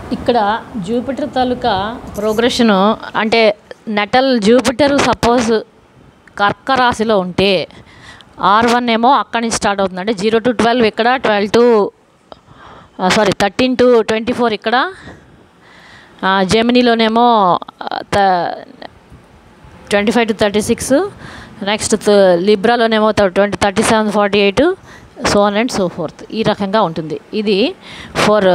ఇక్కడ జూపిటర్ తాలూకా ప్రోగ్రెషను అంటే natal Jupiter suppose కర్క రాశిలో ఉంటే ఆర్ వన్ ఏమో అక్కడి నుంచి స్టార్ట్ అవుతుంది అంటే జీరో టు ట్వెల్వ్ ఇక్కడ twelve to sorry thirteen to twenty four ఇక్కడ జెమినీలోనేమో twenty five to thirty six next లిబ్రాలోనేమో twenty thirty seven forty eight so and so fourth ఈ రకంగా ఉంటుంది ఇది ఫర్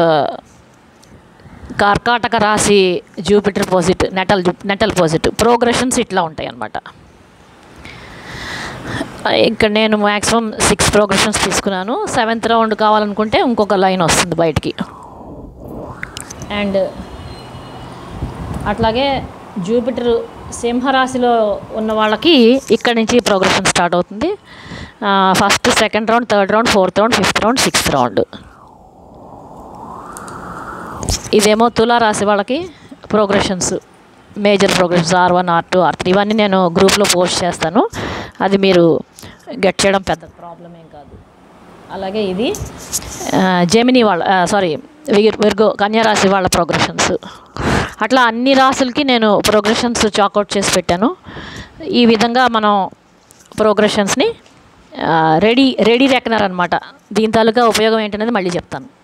కర్కాటక రాశి జూపిటర్ పోజిట్ నెటల్ నెటల్ పోజిట్ ప్రోగ్రెషన్స్ ఇట్లా ఉంటాయి అన్నమాట ఇక్కడ నేను మ్యాక్సిమం సిక్స్ ప్రోగ్రెషన్స్ తీసుకున్నాను సెవెంత్ రౌండ్ కావాలనుకుంటే ఇంకొక లైన్ వస్తుంది బయటికి అండ్ అట్లాగే జూపిటర్ సింహరాశిలో ఉన్న వాళ్ళకి ఇక్కడ నుంచి ప్రోగ్రెషన్ స్టార్ట్ అవుతుంది first second round third round fourth round fifth round sixth round ఇదేమో తులారాశి వాళ్ళకి progressions major progressions R one R two R three ఇవన్నీ నేను గ్రూప్లో పోస్ట్ చేస్తాను అది మీరు గెట్ చేయడం పెద్ద ప్రాబ్లం ఏం కాదు అలాగే ఇది జెమినీ వాళ్ళ సారీ విర్గో కన్యారాశి వాళ్ళ ప్రోగ్రెషన్స్ అట్లా అన్ని రాసులకి నేను ప్రోగ్రెషన్స్ చాకౌట్ చేసి పెట్టాను ఈ విధంగా మనం ప్రోగ్రెషన్స్ని రెడీ రెడీ రెక్కనర్ అనమాట దీని తాలూకా ఉపయోగం ఏంటనేది మళ్ళీ చెప్తాను